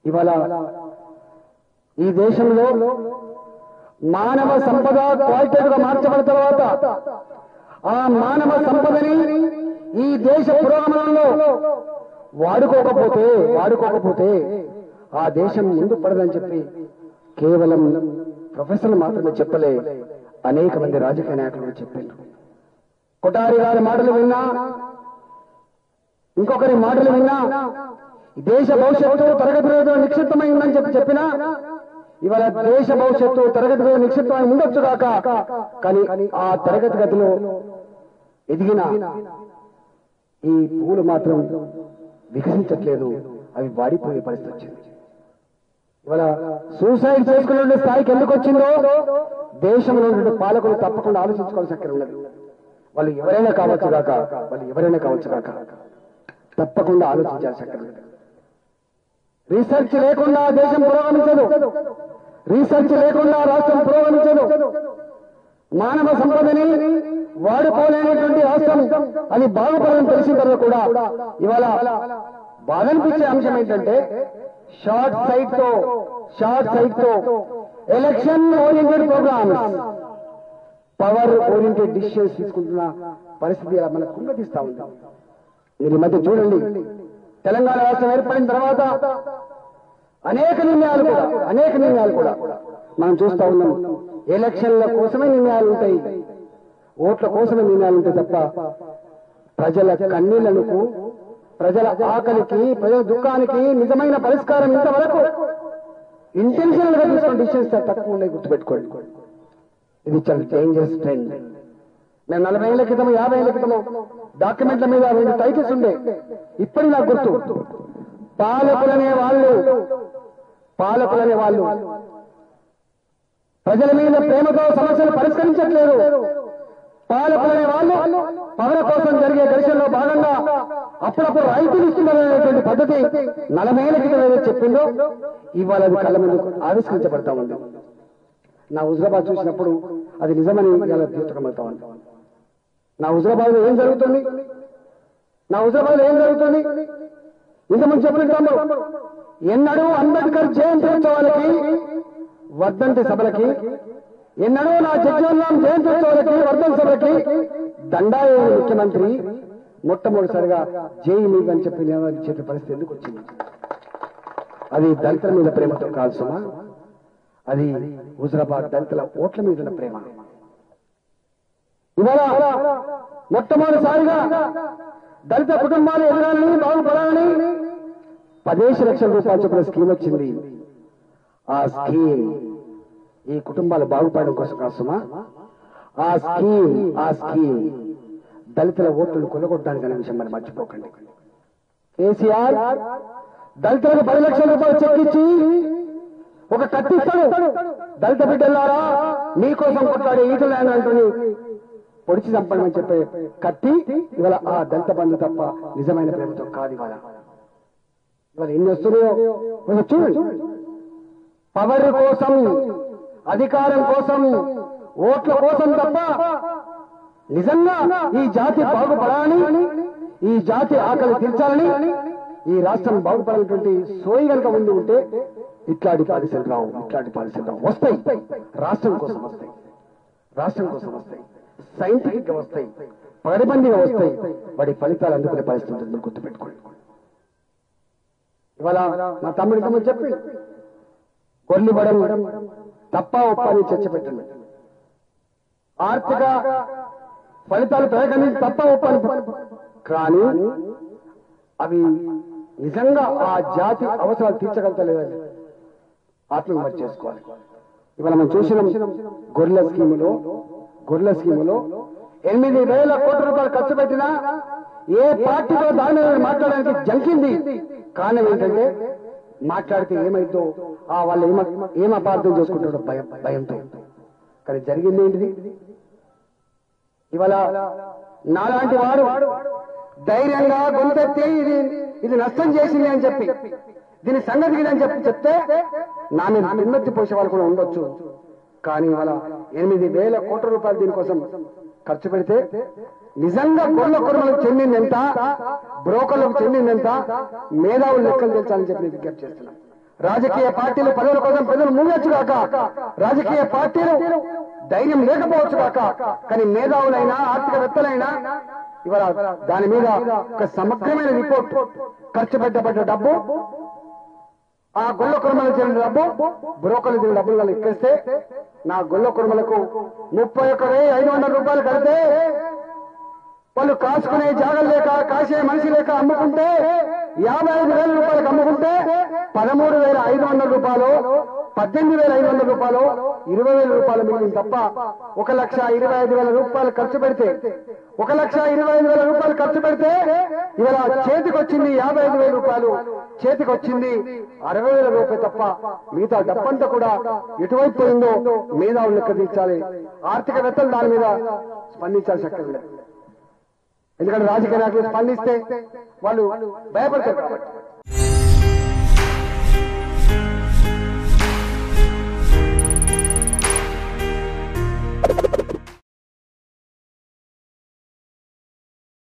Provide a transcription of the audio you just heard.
ఇవాళ ఈ దేశంలో మానవ సంపద క్వాలిటేటివ్ గా మార్చబడిన తర్వాత ఆ మానవ సంపదని ఈ దేశ పురోగమనంలో వాడుకోకపోతే వాడుకోకపోతే ఆ దేశం ముందు పడదని చెప్పి కేవలం ప్రొఫెసర్లు మాత్రమే చెప్పలే అనేక మంది రాజకీయ నాయకులు చెప్పారు కొటారి గారి మాటలు విన్నా ఇంకొకరి మాటలు విన్నా ఈ దేశ భవిష్యత్తు తరగతి రోజు నిక్షిప్తమైందని చెప్పి చెప్పినా ఇవాళ దేశ భవిష్యత్తు తరగతి గదిలో నిక్షిప్తమై ఉండొచ్చు కాక కానీ ఆ తరగతి గదిలో ఎదిగిన ఈ పువ్వులు మాత్రం వికసించట్లేదు అవి వాడిపోయే పరిస్థితి వచ్చింది ఇవాళ సూసైడ్ చేసుకునే స్థాయికి ఎందుకు వచ్చిందో దేశంలో ఉన్న పాలకులు తప్పకుండా ఆలోచించుకోవాల్సి అక్కడ ఉన్నది వాళ్ళు ఎవరైనా కావచ్చు కాక వాళ్ళు ఎవరైనా కావచ్చు కాక తప్పకుండా ఆలోచించాల్సి అక్కడ ఉన్నది రీసెర్చ్ లేకుండా దేశం పురోగమించదు రీసెర్చ్ లేకుండా రాష్ట్రం పురోగమించదు మానవ సంపదని వాడుకోలేనటువంటి రాష్ట్రం అది బాగుపడని తెలిసిన తర్వాత కూడా ఇవాళ బాధ అనిపించే అంశం ఏంటంటే షార్ట్ సైట్ తో షార్ట్ సైట్ తో election oriented programs power oriented decisions తీసుకుంటున్న పరిస్థితి ఇలా మనకు కుంగతీస్తా ఉంది మీరు ఈ మధ్య చూడండి తెలంగాణ రాష్ట్రం ఏర్పడిన తర్వాత అనేక నిర్ణయాలు కూడా అనేక నిర్ణయాలు కూడా మనం చూస్తా ఉన్నాం ఎలక్షన్ల కోసమే నిర్ణయాలు ఉంటాయి ఓట్ల కోసమే నిర్ణయాలు ఉంటాయి తప్ప ప్రజల కన్నీళ్లకు ప్రజల ఆకలికి ప్రజల దుఃఖానికి నిజమైన పరిష్కారం ఇంతవరకు ఇంటెన్షనల్ గా తీసుకున్న డిసిషన్స్ తక్కువ ఉన్నాయి గుర్తుపెట్టుకోండి ఇది చాలా డేంజరస్ ట్రెండ్ మేము నలభై ఏళ్ల క్రితం యాభై ఏళ్ల క్రితం డాక్యుమెంట్ల మీద రెండు టైటిల్స్ ఉండే ఇప్పటి నాకు గుర్తు పాలకులనే వాళ్ళు పాలకులనే వాళ్ళు ప్రజల మీద ప్రేమతో సమస్యలు పరిష్కరించట్లేదు పాలకులనే వాళ్ళు పవన కోసం జరిగే ఘర్షణలో భాగంగా అప్పుడప్పుడు రైతులు ఇస్తున్నారనేటువంటి పద్ధతి నలభై ఏళ్ల క్రితం ఏదో చెప్పిందో ఇవాళ అది కళ్ళ ముందు ఆవిష్కరించబడతా ఉంది నా హుజరాబాద్ చూసినప్పుడు అది నిజమని ఇలా తీర్చకమవుతా ఉంది నా హుజరాబాద్ లో ఏం జరుగుతుంది నా హుజరాబాద్ లో ఏం జరుగుతుంది ఇంతకుముందు చెప్పిన తమ్ముడు ఎన్నడూ అంబేద్కర్ జయంతి ఉత్సవాలకి వర్ధంతి సభలకి ఎన్నడూ నా జగ్జీవన్రాం జయంతి ఉత్సవాలకి వర్ధంతి సభలకి దండాయ ముఖ్యమంత్రి మొట్టమొదటిసారిగా జై నీవు అని చెప్పి నినాదాలు చెప్పే పరిస్థితి ఎందుకు వచ్చింది అది దళితుల మీద ప్రేమతో కాదు సుమా అది హుజరాబాద్ దళితుల ఓట్ల మీద ఉన్న ప్రేమ ఇవాళ మొట్టమొదటిసారిగా దళిత కుటుంబాలు ఎదగాలని బాగుపడాలని పదిహేను లక్షల రూపాయలు చొప్పున స్కీమ్ వచ్చింది ఆ స్కీమ్ ఈ కుటుంబాలు బాగుపడడం కోసం కాసుమా ఆ స్కీమ్ ఆ స్కీమ్ దళితుల ఓట్లను కొలగొట్టడానికి అనే విషయం మరి మర్చిపోకండి కేసీఆర్ దళితులకు పది లక్షల రూపాయలు చెక్ ఇచ్చి ఒక కత్తిస్తాడు దళిత బిడ్డలారా మీకోసం కొట్లాడే ఈటలు అంటుని పొడిచి చంపడమని చెప్పే కత్తి ఇవాళ ఆ దళిత బంధు తప్ప నిజమైన ప్రేమతో కాదు ఇవాళ ఇవాళ ఎన్ని వస్తున్నాయో ఇవాళ చూడండి పవర్ కోసం అధికారం కోసం ఓట్ల కోసం తప్ప నిజంగా ఈ జాతి బాగుపడాలని ఈ జాతి ఆకలి తీర్చాలని ఈ రాష్ట్రం బాగుపడాలన్నటువంటి సోయి కనుక ఉండి ఉంటే ఇట్లాంటి పాలసీలు రావు ఇట్లాంటి పాలసీలు రావు వస్తాయి రాష్ట్రం కోసం వస్తాయి రాష్ట్రం కోసం వస్తాయి సైంటిఫిక్ గా వస్తాయి పగడబందిగా వస్తాయి వాటి ఫలితాలు అందుకునే పరిస్థితి ఉంటుంది గుర్తుపెట్టుకోండి ఇవాళ మా తమ్ముడి తమ్ముడు చెప్పి కొల్లిబడం తప్ప ఒప్ప అని చర్చ పెట్టండి ఆర్థిక ఫలితాలు పెరగని తప్ప ఒప్ప అని కానీ అవి నిజంగా ఆ జాతి అవసరాలు తీర్చగలుగుతలేదని ఆత్మవిమర్శ చేసుకోవాలి ఇవాళ మనం చూసిన గొర్రెల స్కీములో గొర్రెల స్కీములో ఎనిమిది వేల కోట్ల రూపాయలు ఖర్చు పెట్టినా ఏ పార్టీతో దాని మీద మాట్లాడడానికి జంకింది కారణం ఏంటంటే మాట్లాడితే ఏమైందో ఆ వాళ్ళు ఏమ ఏం అపార్థం చేసుకుంటాడో భయం భయంతో కానీ జరిగింది ఏంటిది ఇవాళ నాలాంటి వాడు ధైర్యంగా గొంతెత్తి ఇది ఇది నష్టం చేసింది అని చెప్పి దీని సంగతి ఇది అని చెప్పి చెప్తే నా మీద నిన్నెత్తి పోసే వాళ్ళు కూడా ఉండొచ్చు కానీ ఇవాళ ఎనిమిది వేల కోట్ల రూపాయలు దీనికోసం ఖర్చు పెడితే నిజంగా గొల్ల కుటుంబాలకు చెందింది ఎంత బ్రోకర్లకు చెందింది ఎంత మేధావులు లెక్కలు తెలుసాలని చెప్పి నేను విజ్ఞప్తి చేస్తున్నాను రాజకీయ పార్టీలు పదవుల కోసం ప్రజలు మూయొచ్చు కాక రాజకీయ పార్టీలు ధైర్యం లేకపోవచ్చు కాక కానీ మేధావులైనా ఆర్థికవేత్తలైనా ఇవాళ దాని మీద ఒక సమగ్రమైన రిపోర్ట్ ఖర్చు పెట్టబడ్డ డబ్బు ఆ గొల్ల కుర్మలకు చెందిన డబ్బు బ్రోకర్లు చెందిన డబ్బులు వాళ్ళు ఎక్కేస్తే నా గొల్ల కుర్మలకు ముప్పై ఒక్క వెయ్యి ఐదు వందల రూపాయలు కడితే వాళ్ళు కాసుకునే జాగలు లేక కాసే మనిషి లేక అమ్ముకుంటే యాభై ఐదు వేల రూపాయలకు అమ్ముకుంటే పదమూడు వేల ఐదు వందల రూపాయలు పద్దెనిమిది వేల ఐదు వందల రూపాయలు ఇరవై వేల రూపాయలు మిగిలింది తప్ప ఒక లక్ష ఇరవై ఐదు వేల రూపాయలు ఖర్చు పెడితే ఒక లక్ష ఇరవై ఐదు వేల రూపాయలు ఖర్చు పెడితే ఇవాళ చేతికి వచ్చింది యాభై ఐదు వేల రూపాయలు చేతికి వచ్చింది అరవై వేల రూపాయలు తప్ప మిగతా డబ్బంతా కూడా ఎటువైపు పోయిందో మేధావులు లెక్క తీర్చాలి ఆర్థికవేత్తలు దాని మీద స్పందించాల్సి అక్కర్లేదు ఎందుకంటే రాజకీయ నాయకులు స్పందిస్తే వాళ్ళు భయపడతారు కాబట్టి